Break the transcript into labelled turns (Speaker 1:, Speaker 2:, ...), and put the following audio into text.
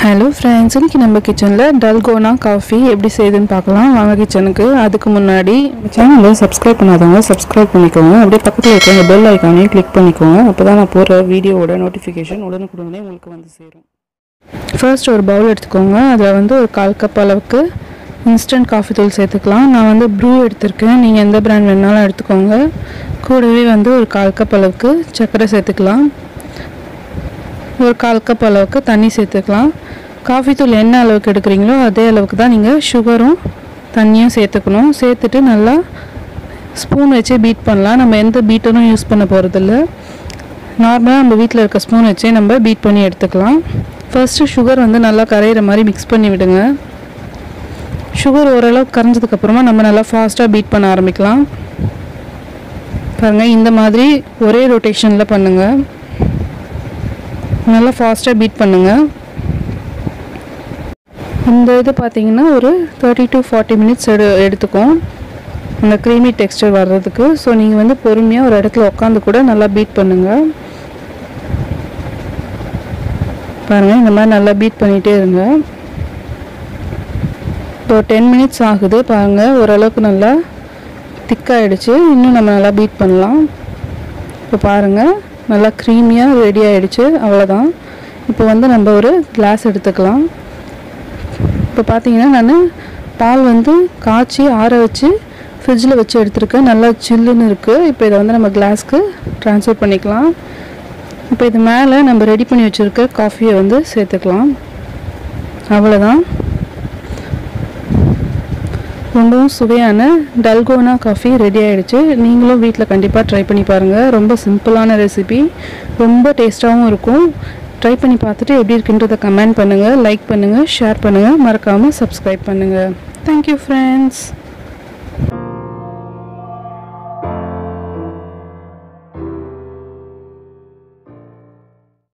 Speaker 1: hello friends இன்னைக்கு நம்ம கிச்சனில் டல்கோனா காஃபி எப்படி செய்யுதுன்னு பார்க்கலாம் வாங்க கிச்சனுக்கு அதுக்கு முன்னாடி சேனலை சப்ஸ்கிரைப் பண்ணாதவங்க சப்ஸ்கிரைப் பண்ணிக்கோங்க அப்படியே பக்கத்தில் இருக்க இந்த பெல் ஐக்கானையும் கிளிக் பண்ணிக்கோங்க அப்போ தான் நான் போடுற வீடியோவோட நோட்டிஃபிகேஷன் உடனுக்குடனே உங்களுக்கு வந்து சேரும் ஃபர்ஸ்ட் ஒரு பவுல் எடுத்துக்கோங்க அதில் வந்து ஒரு கால் கப் அளவுக்கு இன்ஸ்டன்ட் காஃபி தூள் சேர்த்துக்கலாம் நான் வந்து ப்ரூ எடுத்திருக்கேன் நீங்கள் எந்த பிராண்ட் வேணாலும் எடுத்துக்கோங்க கூடவே வந்து ஒரு கால் கப் அளவுக்கு சர்க்கரை சேர்த்துக்கலாம் ஒரு கால் கப் அளவுக்கு தண்ணி சேர்த்துக்கலாம் காஃபி தூள் என்ன அளவுக்கு எடுக்கிறீங்களோ அதே அளவுக்கு தான் நீங்கள் சுகரும் தண்ணியும் சேர்த்துக்கணும் சேர்த்துட்டு நல்லா ஸ்பூன் வச்சே பீட் பண்ணலாம் நம்ம எந்த பீட்டரும் யூஸ் பண்ண போகிறதில்ல நார்மலாக நம்ம வீட்டில் இருக்க ஸ்பூன் வச்சே நம்ம பீட் பண்ணி எடுத்துக்கலாம் ஃபர்ஸ்ட்டு சுகர் வந்து நல்லா கரையிற மாதிரி மிக்ஸ் பண்ணி விடுங்க சுகர் ஓரளவுக்கு கரைஞ்சதுக்கப்புறமா நம்ம நல்லா ஃபாஸ்ட்டாக பீட் பண்ண ஆரம்பிக்கலாம் பாருங்கள் இந்த மாதிரி ஒரே ரொட்டேஷனில் பண்ணுங்கள் நல்லா ஃபாஸ்ட்டாக பீட் பண்ணுங்கள் இந்த இது பார்த்தீங்கன்னா ஒரு தேர்ட்டி டு ஃபார்ட்டி மினிட்ஸ் எடு எடுத்துக்கும் அந்த க்ரீமி டெக்ஸ்டர் வர்றதுக்கு ஸோ நீங்கள் வந்து பொறுமையாக ஒரு இடத்துல உட்காந்து கூட நல்லா பீட் பண்ணுங்கள் பாருங்கள் இந்த மாதிரி நல்லா பீட் பண்ணிகிட்டே இருங்க இப்போ டென் மினிட்ஸ் ஆகுது பாருங்கள் ஓரளவுக்கு நல்லா திக்காகிடுச்சு இன்னும் நம்ம நல்லா பீட் பண்ணலாம் இப்போ பாருங்கள் நல்லா க்ரீமியாக ரெடி ஆகிடுச்சு அவ்வளோதான் இப்போ வந்து நம்ம ஒரு கிளாஸ் எடுத்துக்கலாம் இப்போ பார்த்தீங்கன்னா நான் பால் வந்து காய்ச்சி ஆற வச்சு ஃப்ரிட்ஜில் வச்சு எடுத்துருக்கேன் நல்லா சில்லுன்னு இருக்குது இப்போ இதை வந்து நம்ம கிளாஸ்க்கு ட்ரான்ஸ்ஃபர் பண்ணிக்கலாம் இப்போ இது மேலே நம்ம ரெடி பண்ணி வச்சுருக்க காஃபியை வந்து சேர்த்துக்கலாம் அவ்வளோதான் ரொம்பவும் சுவையான டல்கோனா காஃபி ரெடி ஆகிடுச்சு நீங்களும் வீட்டில் கண்டிப்பாக ட்ரை பண்ணி பாருங்கள் ரொம்ப சிம்பிளான ரெசிபி ரொம்ப டேஸ்ட்டாகவும் இருக்கும் ட்ரை பண்ணி பார்த்துட்டு எப்படி இருக்குன்றதை கமெண்ட் பண்ணுங்கள் லைக் பண்ணுங்கள் ஷேர் பண்ணுங்கள் மறக்காமல் சப்ஸ்கிரைப் பண்ணுங்கள் தேங்க்யூ ஃப்ரெண்ட்ஸ்